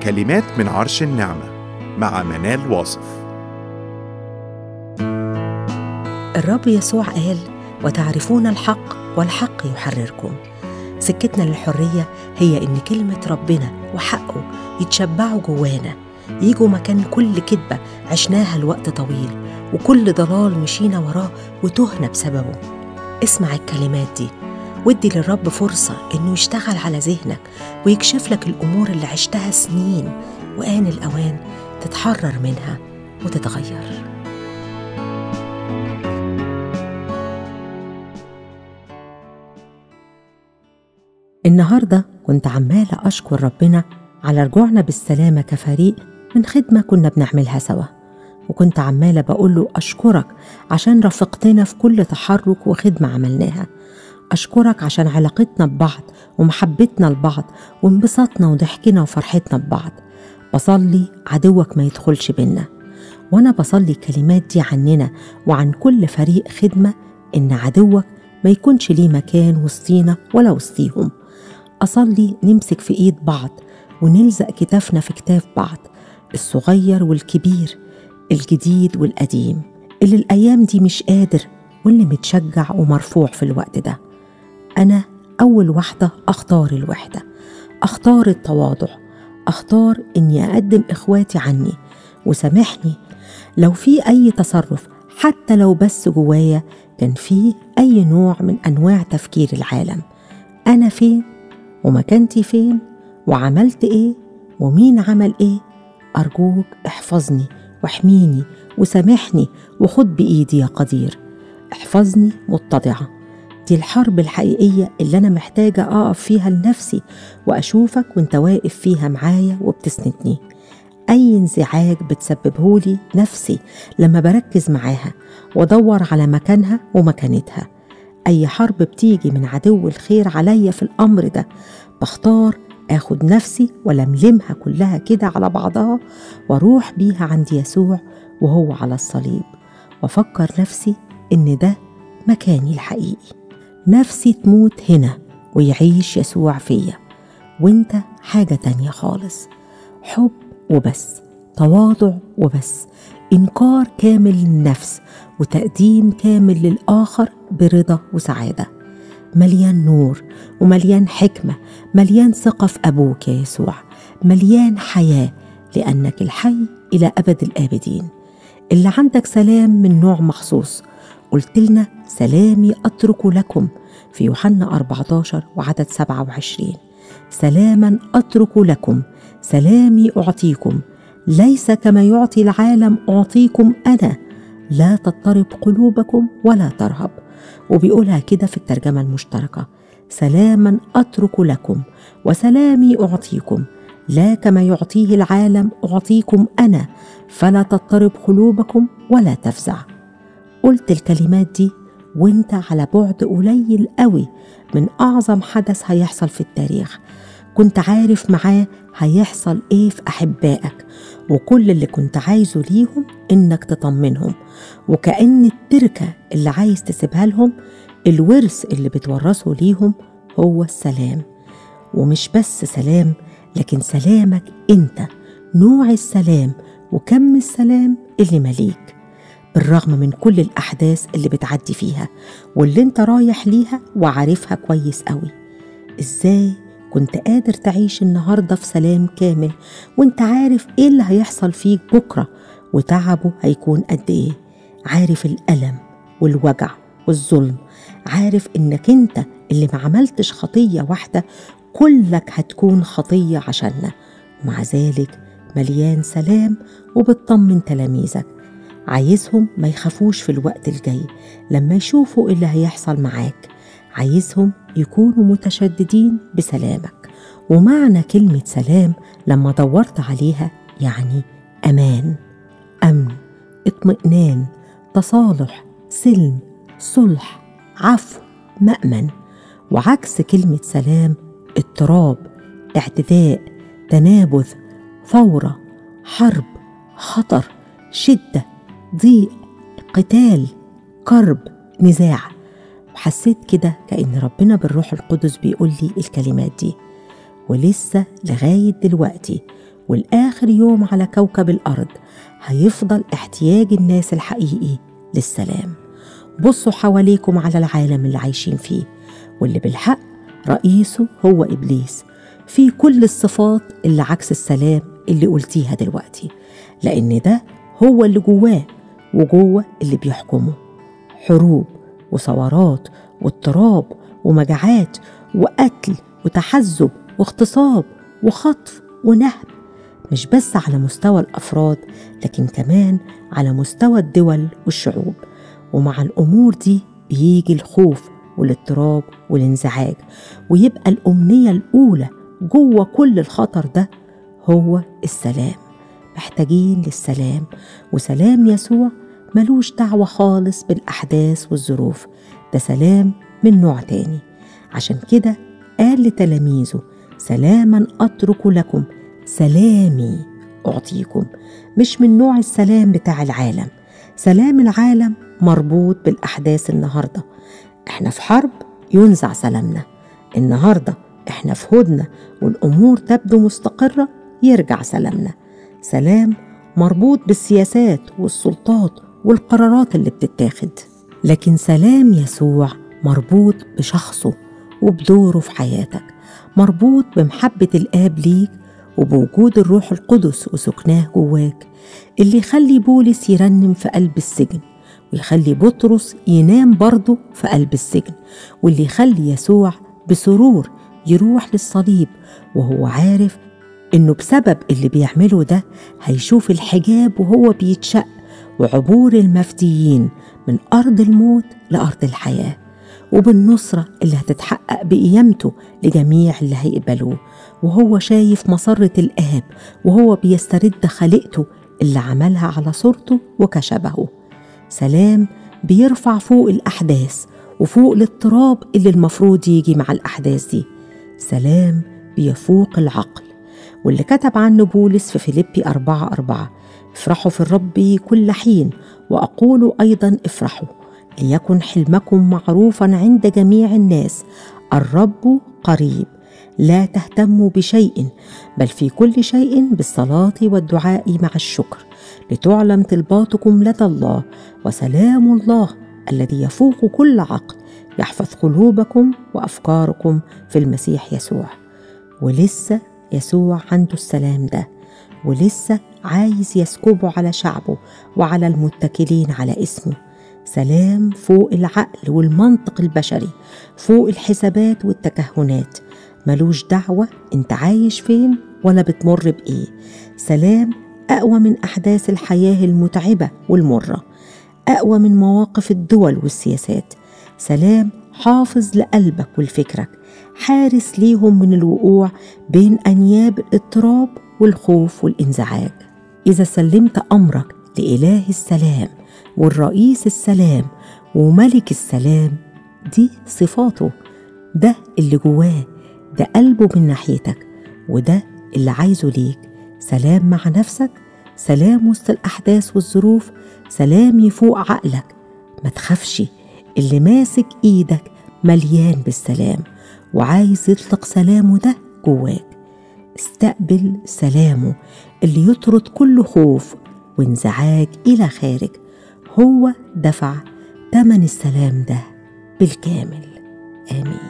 كلمات من عرش النعمة مع منال واصف الرب يسوع قال وتعرفون الحق والحق يحرركم سكتنا للحرية هي إن كلمة ربنا وحقه يتشبعوا جوانا يجوا مكان كل كذبة عشناها لوقت طويل وكل ضلال مشينا وراه وتهنا بسببه اسمع الكلمات دي وادي للرب فرصة إنه يشتغل على ذهنك ويكشف لك الأمور اللي عشتها سنين وآن الأوان تتحرر منها وتتغير النهارده كنت عمالة أشكر ربنا على رجوعنا بالسلامة كفريق من خدمة كنا بنعملها سوا وكنت عمالة بقول له أشكرك عشان رافقتنا في كل تحرك وخدمة عملناها أشكرك عشان علاقتنا ببعض ومحبتنا لبعض وانبساطنا وضحكنا وفرحتنا ببعض بصلي عدوك ما يدخلش بينا وأنا بصلي الكلمات دي عننا وعن كل فريق خدمة إن عدوك ما يكونش ليه مكان وسطينا ولا وسطيهم أصلي نمسك في إيد بعض ونلزق كتافنا في كتاف بعض الصغير والكبير الجديد والقديم اللي الأيام دي مش قادر واللي متشجع ومرفوع في الوقت ده أنا أول واحدة أختار الوحدة أختار التواضع أختار إني أقدم إخواتي عني وسامحني لو في أي تصرف حتى لو بس جوايا كان فيه أي نوع من أنواع تفكير العالم أنا فين ومكانتي فين وعملت إيه ومين عمل إيه أرجوك احفظني واحميني وسامحني وخد بإيدي يا قدير احفظني متضعة دي الحرب الحقيقية اللي أنا محتاجة أقف فيها لنفسي وأشوفك وأنت واقف فيها معايا وبتسندني أي انزعاج بتسببهولي نفسي لما بركز معاها وأدور على مكانها ومكانتها أي حرب بتيجي من عدو الخير عليا في الأمر ده بختار آخد نفسي ولملمها كلها كده على بعضها وأروح بيها عند يسوع وهو على الصليب وأفكر نفسي إن ده مكاني الحقيقي نفسي تموت هنا ويعيش يسوع فيا وانت حاجة تانية خالص حب وبس تواضع وبس إنكار كامل للنفس وتقديم كامل للآخر برضا وسعادة مليان نور ومليان حكمة مليان ثقة في أبوك يا يسوع مليان حياة لأنك الحي إلى أبد الآبدين اللي عندك سلام من نوع مخصوص قلت لنا سلامي أترك لكم في يوحنا 14 وعدد 27 سلاما أترك لكم سلامي أعطيكم ليس كما يعطي العالم أعطيكم أنا لا تضطرب قلوبكم ولا ترهب وبيقولها كده في الترجمة المشتركة سلاما أترك لكم وسلامي أعطيكم لا كما يعطيه العالم أعطيكم أنا فلا تضطرب قلوبكم ولا تفزع قلت الكلمات دي وانت على بعد قليل قوي من أعظم حدث هيحصل في التاريخ كنت عارف معاه هيحصل ايه في أحبائك وكل اللي كنت عايزه ليهم إنك تطمنهم وكأن التركة اللي عايز تسيبها لهم الورث اللي بتورثه ليهم هو السلام ومش بس سلام لكن سلامك انت نوع السلام وكم السلام اللي مليك بالرغم من كل الأحداث اللي بتعدي فيها واللي انت رايح ليها وعارفها كويس قوي ازاي كنت قادر تعيش النهاردة في سلام كامل وانت عارف ايه اللي هيحصل فيك بكرة وتعبه هيكون قد ايه عارف الألم والوجع والظلم عارف انك انت اللي ما عملتش خطية واحدة كلك هتكون خطية عشاننا ومع ذلك مليان سلام وبتطمن تلاميذك عايزهم ما يخافوش في الوقت الجاي لما يشوفوا اللي هيحصل معاك عايزهم يكونوا متشددين بسلامك ومعنى كلمة سلام لما دورت عليها يعني أمان أمن اطمئنان تصالح سلم صلح عفو مأمن وعكس كلمة سلام اضطراب اعتداء تنابذ ثورة حرب خطر شدة ضيق قتال كرب نزاع وحسيت كده كأن ربنا بالروح القدس بيقول لي الكلمات دي ولسه لغاية دلوقتي والآخر يوم على كوكب الأرض هيفضل احتياج الناس الحقيقي للسلام بصوا حواليكم على العالم اللي عايشين فيه واللي بالحق رئيسه هو إبليس في كل الصفات اللي عكس السلام اللي قلتيها دلوقتي لأن ده هو اللي جواه وجوه اللي بيحكمه حروب وثورات واضطراب ومجاعات وقتل وتحزب واغتصاب وخطف ونهب مش بس على مستوى الافراد لكن كمان على مستوى الدول والشعوب ومع الامور دي بيجي الخوف والاضطراب والانزعاج ويبقى الامنيه الاولى جوه كل الخطر ده هو السلام محتاجين للسلام وسلام يسوع ملوش دعوة خالص بالأحداث والظروف ده سلام من نوع تاني عشان كده قال لتلاميذه سلاما أترك لكم سلامي أعطيكم مش من نوع السلام بتاع العالم سلام العالم مربوط بالأحداث النهاردة احنا في حرب ينزع سلامنا النهاردة احنا في هدنة والأمور تبدو مستقرة يرجع سلامنا سلام مربوط بالسياسات والسلطات والقرارات اللي بتتاخد لكن سلام يسوع مربوط بشخصه وبدوره في حياتك مربوط بمحبة الآب ليك وبوجود الروح القدس وسكناه جواك اللي يخلي بولس يرنم في قلب السجن ويخلي بطرس ينام برضه في قلب السجن واللي يخلي يسوع بسرور يروح للصليب وهو عارف إنه بسبب اللي بيعمله ده هيشوف الحجاب وهو بيتشق وعبور المفديين من أرض الموت لأرض الحياة وبالنصرة اللي هتتحقق بقيامته لجميع اللي هيقبلوه وهو شايف مسرة الآب وهو بيسترد خليقته اللي عملها على صورته وكشبهه سلام بيرفع فوق الأحداث وفوق الاضطراب اللي المفروض يجي مع الأحداث دي سلام بيفوق العقل واللي كتب عنه بولس في فيليبي أربعة أربعة افرحوا في الرب كل حين وأقول أيضا افرحوا ليكن حلمكم معروفا عند جميع الناس الرب قريب لا تهتموا بشيء بل في كل شيء بالصلاة والدعاء مع الشكر لتعلم طلباتكم لدى الله وسلام الله الذي يفوق كل عقل يحفظ قلوبكم وأفكاركم في المسيح يسوع ولسه يسوع عنده السلام ده ولسه عايز يسكبه على شعبه وعلى المتكلين على اسمه سلام فوق العقل والمنطق البشري فوق الحسابات والتكهنات ملوش دعوة انت عايش فين ولا بتمر بإيه سلام أقوى من أحداث الحياة المتعبة والمرة أقوى من مواقف الدول والسياسات سلام حافظ لقلبك ولفكرك حارس ليهم من الوقوع بين أنياب الاضطراب والخوف والانزعاج إذا سلمت أمرك لإله السلام والرئيس السلام وملك السلام دي صفاته ده اللي جواه ده قلبه من ناحيتك وده اللي عايزه ليك سلام مع نفسك سلام وسط الأحداث والظروف سلام يفوق عقلك ما تخافش اللي ماسك إيدك مليان بالسلام وعايز يطلق سلامه ده جواك استقبل سلامه اللي يطرد كل خوف وانزعاج إلى خارج هو دفع تمن السلام ده بالكامل آمين